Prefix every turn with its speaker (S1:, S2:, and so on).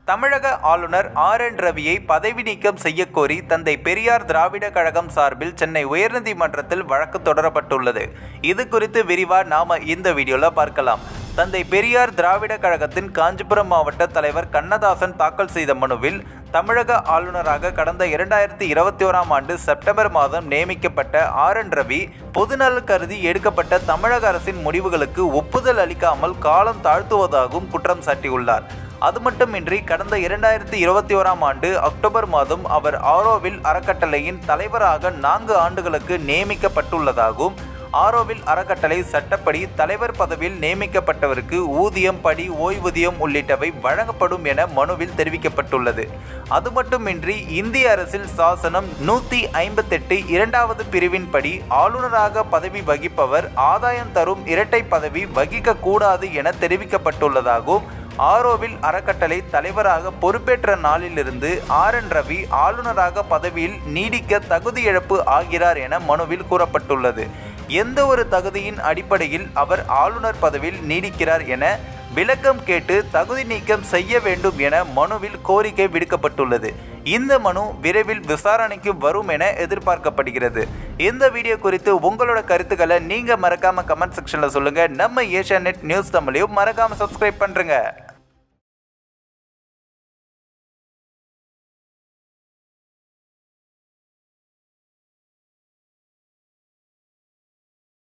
S1: தமிழக ஆளுநர் R N ரவியை பதவி நீக்கம் செய்யக்கோரி தந்தை பெரியார் திராவிட கழகம் சார்பில் சென்னை உயர்நீதிமன்றத்தில் வழக்கு தொடரப்பட்டுள்ளது இது குறித்து விரிவா நாம இந்த வீடியோல பார்க்கலாம் தந்தை பெரியார் திராவிட கழகத்தின் காஞ்சிபுரம் மாவட்ட தலைவர் கண்ணதாசன் தாக்கல் செய்த மனுவில் தமிழக ஆளுநராக கடந்த இரண்டாயிரத்தி இருபத்தி ஓராம் ஆண்டு செப்டம்பர் மாதம் நியமிக்கப்பட்ட ஆர் என் ரவி பொதுநலன் கருதி எடுக்கப்பட்ட தமிழக அரசின் முடிவுகளுக்கு ஒப்புதல் அளிக்காமல் காலம் தாழ்த்துவதாகவும் குற்றம் சாட்டியுள்ளார் அது மட்டுமின்றி கடந்த இரண்டாயிரத்தி இருபத்தி ஓராம் ஆண்டு அக்டோபர் மாதம் அவர் ஆரோவில் அறக்கட்டளையின் தலைவராக நான்கு ஆண்டுகளுக்கு நியமிக்கப்பட்டுள்ளதாகவும் ஆரோவில் அறக்கட்டளை சட்டப்படி தலைவர் பதவியில் நியமிக்கப்பட்டவருக்கு ஊதியம் படி ஓய்வூதியம் உள்ளிட்டவை வழங்கப்படும் என மனுவில் தெரிவிக்கப்பட்டுள்ளது அது மட்டுமின்றி இந்திய அரசில் சாசனம் நூற்றி ஐம்பத்தெட்டு இரண்டாவது பிரிவின்படி ஆளுநராக பதவி வகிப்பவர் ஆதாயம் தரும் இரட்டை பதவி வகிக்க கூடாது என தெரிவிக்கப்பட்டுள்ளதாகவும் ஆரோவில் அறக்கட்டளை தலைவராக பொறுப்பேற்ற நாளிலிருந்து ஆர் என் ரவி ஆளுநராக பதவியில் நீடிக்க தகுதி இழப்பு ஆகிறார் என மனுவில் கூறப்பட்டுள்ளது எந்த ஒரு தகுதியின் அடிப்படையில் அவர் ஆளுநர் பதவியில் நீடிக்கிறார் என விளக்கம் கேட்டு தகுதி நீக்கம் செய்ய வேண்டும் என மனுவில் கோரிக்கை விடுக்கப்பட்டுள்ளது இந்த மனு விரைவில் விசாரணைக்கு வரும் என எதிர்பார்க்கப்படுகிறது இந்த வீடியோ குறித்து உங்களோட கருத்துக்களை நீங்க மறக்காம கமெண்ட் செக்ஷன்ல சொல்லுங்க நம்ம ஏஷியா நெட் நியூஸ் தமிழையும் மறக்காம சப்ஸ்கிரைப் பண்றேங்க